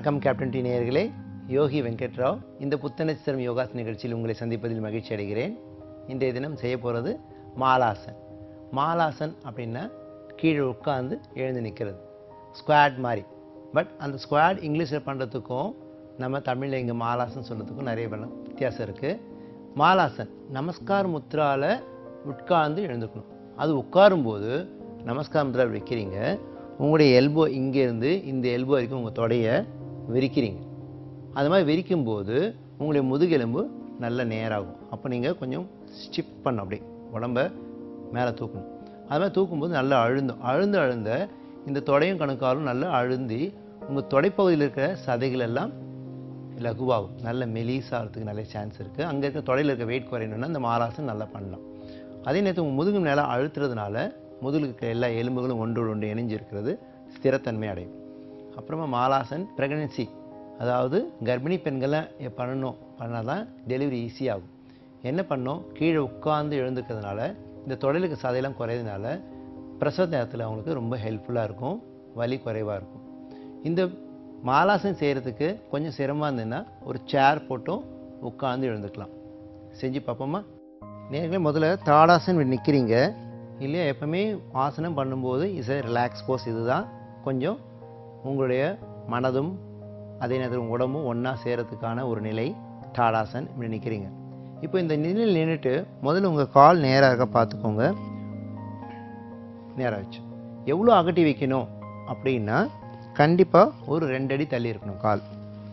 வணக்கம் captain D நேயர்களே யோகி வெங்கட்ராவ் இந்த புத்தனச்சித்திரம் யோகாஸ் நிகழ்ச்சியில் உங்களை சந்திப்பதில் மகிழ்ச்சி அடைகிறேன் இன்றைய தினம் செய்ய போகிறது மாலாசன் மாலாசன் அப்படின்னா கீழே உட்கார்ந்து எழுந்து நிற்கிறது ஸ்குவாட் மாதிரி பட் அந்த ஸ்குவாட் இங்கிலீஷில் பண்ணுறதுக்கும் நம்ம தமிழில் இங்கே மாலாசன் சொல்கிறதுக்கும் நிறைய பல- வித்தியாசம் இருக்குது மாலாசன் நமஸ்கார் முத்ரால உட்கார்ந்து எழுந்துக்கணும் அது உட்காரும்போது நமஸ்கார் முத்ரா வைக்கிறீங்க உங்களுடைய எல்போ இங்கேருந்து இந்த எல்போ வரைக்கும் உங்கள் தொடைய விரிக்கிறீங்க அது மாதிரி விரிக்கும்போது உங்களுடைய முதுகெலும்பு நல்ல நேராகும் அப்போ நீங்கள் கொஞ்சம் ஸ்டிப் பண்ண அப்படியே உடம்ப மேலே தூக்கணும் அது மாதிரி தூக்கும்போது நல்லா அழுந்தும் அழுந்து அழுந்த இந்த தொடையும் கணுக்காலும் நல்லா அழுந்தி உங்கள் தொடைப்பகுதியில் இருக்கிற சதைகள் எல்லாம் லகுவாகும் நல்ல மெலிசாகிறதுக்கு நல்ல சான்ஸ் இருக்குது அங்கே இருக்க தொடையில் இருக்க வெயிட் குறையணும்னா இந்த மாலாசன் நல்லா பண்ணலாம் அதே நேரத்தில் உங்கள் முதுகு மேலே அழுத்துறதுனால முதுகுல இருக்கிற எல்லா எலும்புகளும் ஒன்றோடு ஒன்று இணைஞ்சு இருக்கிறது ஸ்திரத்தன்மை அடையும் அப்புறமா மாலாசன் ப்ரெக்னென்சி அதாவது கர்ப்பிணி பெண்களை எ- பண்ணணும் பண்ணால் தான் டெலிவரி ஈஸியாகும் என்ன பண்ணோம் கீழே உட்கார்ந்து எழுந்துக்கிறதுனால இந்த தொடைலுக்கு சதையெல்லாம் குறையதுனால பிரசவ நேரத்தில் அவங்களுக்கு ரொம்ப ஹெல்ப்ஃபுல்லாக இருக்கும் வலி குறைவாக இருக்கும் இந்த மாலாசன் செய்கிறதுக்கு கொஞ்சம் சிரமமாக இருந்ததுன்னா ஒரு சேர் போட்டும் உட்கார்ந்து எழுந்துக்கலாம் செஞ்சு பார்ப்போமா நேர்களே முதல்ல தாடாசன் நிற்கிறீங்க இல்லையா எப்பவுமே ஆசனம் பண்ணும்போது இஸ் a ரிலாக்ஸ் போஸ் இதுதான் கொஞ்சம் உங்களுடைய மனதும் அதே நேரத்தில் உங்கள் உடம்பும் ஒன்றா சேரத்துக்கான ஒரு நிலை தாடாசன் இப்படி நிற்கிறீங்க இப்போ இந்த நிலையில் நின்றுட்டு முதல்ல உங்கள் கால் நேராக இருக்க பார்த்துக்கோங்க நேராக வச்சு எவ்வளோ அகட்டி வைக்கணும் அப்படின்னா கண்டிப்பாக ஒரு ரெண்டு அடி தள்ளி இருக்கணும் கால்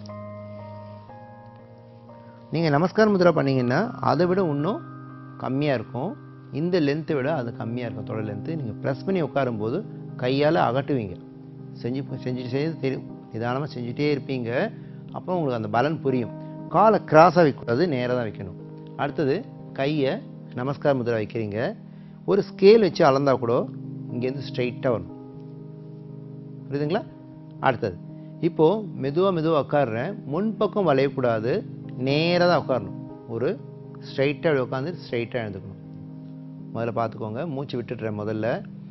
நீங்கள் நமஸ்கார முத்ரா பண்ணீங்கன்னா அதை விட இன்னும் கம்மியாக இருக்கும் இந்த லென்த்தை விட அது கம்மியாக இருக்கும் தொடர் லென்த்து நீங்கள் ப்ரெஸ் பண்ணி உட்காரும்போது கையால் அகட்டுவீங்க செஞ்சு செஞ்சுட்டு செய்து தெரியும் நிதானமாக செஞ்சுட்டே இருப்பீங்க அப்போ உங்களுக்கு அந்த பலன் புரியும் காலை கிராஸாக வைக்கக்கூடாது நேராக தான் வைக்கணும் அடுத்தது கையை நமஸ்கார முத்ரா வைக்கிறீங்க ஒரு ஸ்கேல் வச்சு அளந்தா கூட இங்கேருந்து ஸ்ட்ரைட்டாக வரணும் புரியுதுங்களா அடுத்தது இப்போது மெதுவாக மெதுவாக உட்காடுறேன் முன்பக்கம் வளையக்கூடாது நேராக தான் உட்காரணும் ஒரு ஸ்ட்ரைட்டாக உட்காந்து ஸ்ட்ரைட்டாக எழுந்துக்கணும் முதல்ல பார்த்துக்கோங்க மூச்சு விட்டுடுறேன் முதல்ல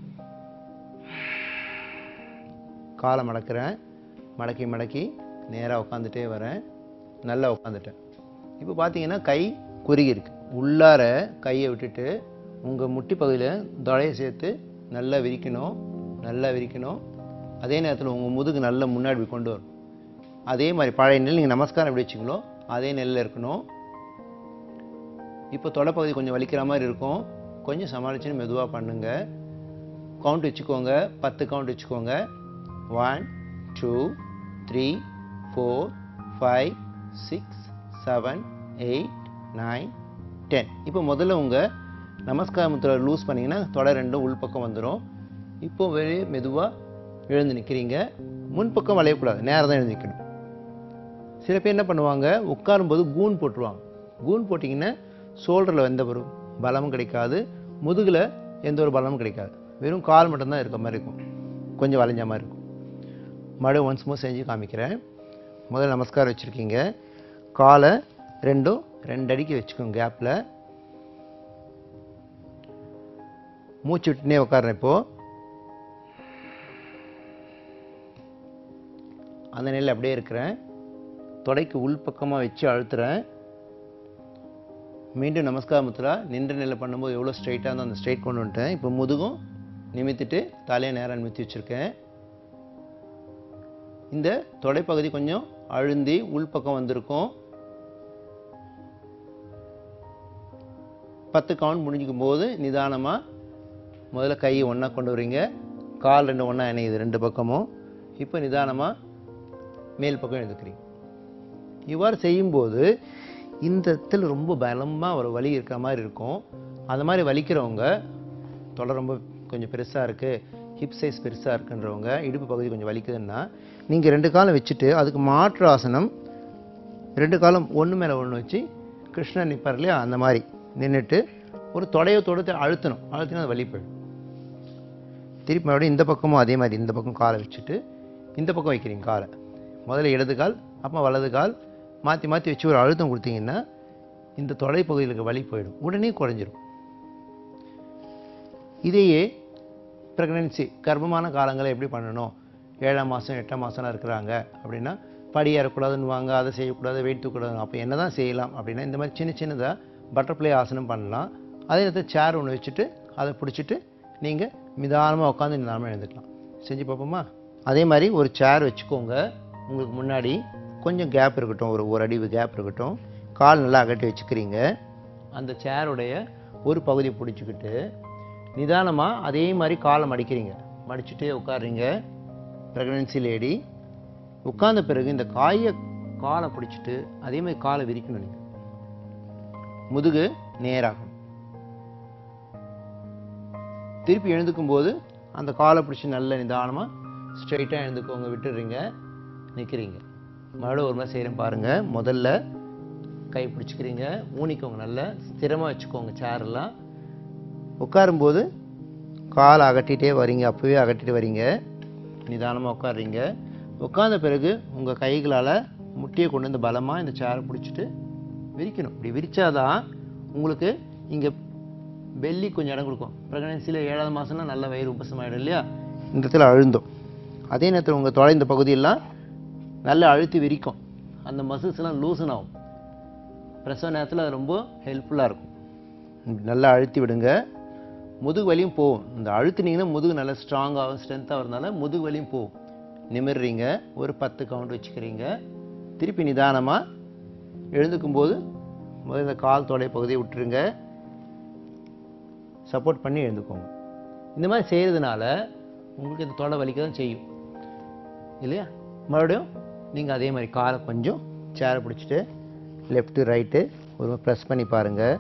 காலை மடக்கிறேன் மடக்கி மடக்கி நேராக உட்காந்துட்டே வரேன் நல்லா உட்காந்துட்டேன் இப்போ பார்த்தீங்கன்னா கை குறுகி இருக்கு உள்ளார கையை விட்டுட்டு உங்கள் முட்டி பகுதியில் தொடையை சேர்த்து நல்லா விரிக்கணும் நல்லா விரிக்கணும் அதே நேரத்தில் உங்கள் முதுகு நல்லா முன்னாடி இப்படி கொண்டு வரணும் அதே மாதிரி பழைய நெல் நீங்கள் நமஸ்காரம் எப்படி வச்சிங்களோ அதே நெல்லில் இருக்கணும் இப்போ தொடைப்பகுதி கொஞ்சம் வலிக்கிற மாதிரி இருக்கும் கொஞ்சம் சமாளிச்சுன்னு மெதுவாக பண்ணுங்க கவுண்ட் வச்சுக்கோங்க பத்து கவுண்ட் வச்சுக்கோங்க one two three four five six seven eight nine ten இப்போ முதல்ல உங்கள் நமஸ்கார முத்திரை லூஸ் பண்ணிங்கன்னா தொடை ரெண்டும் உள்பக்கம் வந்துடும் இப்போ வெளியே மெதுவாக எழுந்து நிற்கிறீங்க முன்பக்கம் வளையக்கூடாது நேராக தான் எழுந்து நிற்கணும் சில பேர் என்ன பண்ணுவாங்க உட்காரும்போது கூன் போட்டுருவாங்க கூன் போட்டிங்கன்னா ஷோல்டரில் எந்த ஒரு பலமும் கிடைக்காது முதுகில் எந்த ஒரு பலமும் கிடைக்காது வெறும் கால் மட்டும்தான் இருக்க மாதிரி இருக்கும் கொஞ்சம் வளைஞ்ச மாதிரி இருக்கும் மறுபடியும் ஒன்ஸ் மோர் செஞ்சு காமிக்கிறேன் முதல்ல நமஸ்காரம் வச்சுருக்கீங்க காலை ரெண்டும் ரெண்டு அடிக்கு வச்சுக்கோங்க கேப்பில் மூச்சு விட்டுனே உட்கார்றேன் இப்போது அந்த நிலையில் அப்படியே இருக்கிறேன் தொடைக்கு உள் பக்கமாக வச்சு அழுத்துறேன் மீண்டும் நமஸ்கார முத்ரா நின்ற நிலை பண்ணும்போது எவ்வளோ ஸ்ட்ரைட்டாக இருந்தோ அந்த ஸ்ட்ரைட் கொண்டு வந்துட்டேன் இப்போ முதுகும் நிமித்திட்டு தலையை நேராக நிமித்தி வச்சுருக்கேன் இந்த தொடைப்பகுதி கொஞ்சம் அழுந்தி உள்பக்கம் வந்திருக்கும் பத்து கவுண்ட் முடிஞ்சுக்கும் போது நிதானமாக முதல்ல கையை ஒன்றா கொண்டு வரீங்க கால் ரெண்டு ஒன்றா இணையுது ரெண்டு பக்கமும் இப்போ நிதானமாக மேல் பக்கம் எழுதுக்கிறீங்க இவ்வாறு செய்யும்போது இந்த இடத்துல ரொம்ப பலமாக ஒரு வலி இருக்கிற மாதிரி இருக்கும் அந்த மாதிரி வலிக்கிறவங்க தொலை ரொம்ப கொஞ்சம் பெருசாக இருக்குது ஹிப் சைஸ் பெருசாக இருக்குன்றவங்க இடுப்பு பகுதி கொஞ்சம் வலிக்குதுன்னா நீங்கள் ரெண்டு காலம் வச்சுட்டு அதுக்கு மாற்று ஆசனம் ரெண்டு காலம் ஒன்று மேலே ஒன்று வச்சு கிருஷ்ணன் நிற்பார் இல்லையா அந்த மாதிரி நின்றுட்டு ஒரு தொடையை தொடுத்து அழுத்தணும் அழுத்தினா அது வலி போயிடும் திருப்பி மறுபடியும் இந்த பக்கமும் அதே மாதிரி இந்த பக்கம் காலை வச்சுட்டு இந்த பக்கம் வைக்கிறீங்க காலை முதல்ல இடது கால் அப்புறம் வலது கால் மாற்றி மாற்றி வச்சு ஒரு அழுத்தம் கொடுத்தீங்கன்னா இந்த தொடை பகுதியில் இருக்க வலி போயிடும் உடனே குறைஞ்சிரும் இதையே ப்ரெக்னென்சி கர்ப்பமான காலங்களை எப்படி பண்ணணும் ஏழாம் மாதம் எட்டாம் மாதம்லாம் இருக்கிறாங்க அப்படின்னா படி ஏறக்கூடாதுன்னு வாங்க அதை செய்யக்கூடாது வெயிட் தூக்கக்கூடாது அப்போ என்ன தான் செய்யலாம் அப்படின்னா இந்த மாதிரி சின்ன சின்னதாக பட்டர்ஃப்ளை ஆசனம் பண்ணலாம் அதே நேரத்தில் சேர் ஒன்று வச்சுட்டு அதை பிடிச்சிட்டு நீங்கள் நிதானமாக உட்காந்து நிதானமாக எழுந்துக்கலாம் செஞ்சு பார்ப்போமா அதே மாதிரி ஒரு சேர் வச்சுக்கோங்க உங்களுக்கு முன்னாடி கொஞ்சம் கேப் இருக்கட்டும் ஒரு ஒரு அடி கேப் இருக்கட்டும் கால் நல்லா அகட்டி வச்சுக்கிறீங்க அந்த சேருடைய ஒரு பகுதியை பிடிச்சிக்கிட்டு நிதானமாக அதே மாதிரி காலை மடிக்கிறீங்க மடிச்சுட்டே உட்காருறீங்க ப்ரெக்னென்சி லேடி உட்கார்ந்த பிறகு இந்த காயை காலை பிடிச்சிட்டு அதே மாதிரி காலை விரிக்கணும் நீங்கள் முதுகு நேராகும் திருப்பி எழுந்துக்கும் போது அந்த காலை பிடிச்சி நல்ல நிதானமாக ஸ்ட்ரைட்டாக எழுந்துக்கோங்க விட்டுடுறீங்க நிற்கிறீங்க மறுபடியும் ஒரு மாதிரி செய்கிறேன் பாருங்கள் முதல்ல கை பிடிச்சிக்கிறீங்க ஊனிக்கோங்க நல்லா ஸ்திரமாக வச்சுக்கோங்க சேரெல்லாம் உட்காரும்போது கால் அகட்டிகிட்டே வரீங்க அப்போவே அகட்டிட்டு வரீங்க நிதானமாக உட்காருறீங்க உட்கார்ந்த பிறகு உங்கள் கைகளால் முட்டியை கொண்டு வந்து பலமாக இந்த சேரை பிடிச்சிட்டு விரிக்கணும் இப்படி விரிச்சாதான் உங்களுக்கு இங்கே பெல்லி கொஞ்சம் இடம் கொடுக்கும் ப்ரெக்னன்சியில் ஏழாவது மாதம்னா நல்ல வயிறு உபசமாயிடும் இல்லையா இந்த இடத்துல அழுந்தும் அதே நேரத்தில் உங்கள் தொலை இந்த பகுதியெல்லாம் நல்லா அழுத்தி விரிக்கும் அந்த மசில்ஸ் எல்லாம் லூசன் ஆகும் பிரசவ நேரத்தில் அது ரொம்ப ஹெல்ப்ஃபுல்லாக இருக்கும் இப்படி நல்லா அழுத்தி விடுங்க முதுகு வலியும் போகும் இந்த அழுத்துனீங்கன்னா முதுகு நல்லா ஸ்ட்ராங்காகும் ஸ்ட்ரென்த்தாக வரனால முதுகு வலியும் போகும் நிமிர்றீங்க ஒரு பத்து கவுண்ட் வச்சுக்கிறீங்க திருப்பி நிதானமாக எழுந்துக்கும் போது முதல்ல இந்த கால் தொடை பகுதியை விட்டுருங்க சப்போர்ட் பண்ணி எழுந்துக்கோங்க இந்த மாதிரி செய்கிறதுனால உங்களுக்கு இந்த தொடை வலிக்க தான் செய்யும் இல்லையா மறுபடியும் நீங்கள் அதே மாதிரி காலை கொஞ்சம் சேரை பிடிச்சிட்டு லெஃப்ட்டு ரைட்டு ஒரு ப்ரெஸ் பண்ணி பாருங்கள்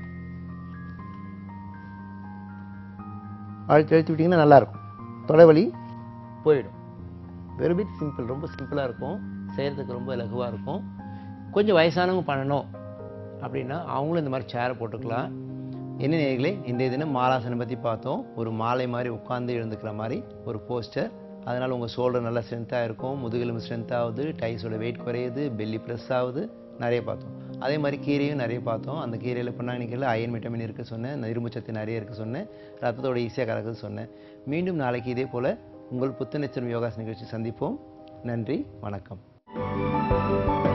அழுத்தி அழுத்தி விட்டிங்கன்னா நல்லாயிருக்கும் தொலைவலி போயிடும் வெரி பிட் சிம்பிள் ரொம்ப சிம்பிளாக இருக்கும் செய்கிறதுக்கு ரொம்ப இலகுவாக இருக்கும் கொஞ்சம் வயசானவங்க பண்ணணும் அப்படின்னா அவங்களும் இந்த மாதிரி சேரை போட்டுக்கலாம் என்ன நேர்களே இன்றைய தினம் மாலாசனம் பற்றி பார்த்தோம் ஒரு மாலை மாதிரி உட்காந்து எழுந்துக்கிற மாதிரி ஒரு போஸ்டர் அதனால் உங்கள் ஷோல்டர் நல்லா ஸ்ட்ரென்த்தாக இருக்கும் முதுகெலும்பு ஸ்ட்ரென்த் ஆகுது டைஸோட வெயிட் குறையுது பெல்லி ப்ரெஸ் ஆகுது நிறைய பார்த்தோம் அதே மாதிரி கீரையும் நிறைய பார்த்தோம் அந்த கீரையில் பொன்னாங்கண்ணி கீரையில் அயன் விட்டமின் இருக்குது சொன்னேன் இந்த இரும்பு சத்து நிறைய இருக்குது சொன்னேன் ரத்தத்தோட ஈஸியாக கலக்குது சொன்னேன் மீண்டும் நாளைக்கு இதே போல் உங்கள் புத்துணர்ச்சி யோகாஸ் நிகழ்ச்சி சந்திப்போம் நன்றி வணக்கம்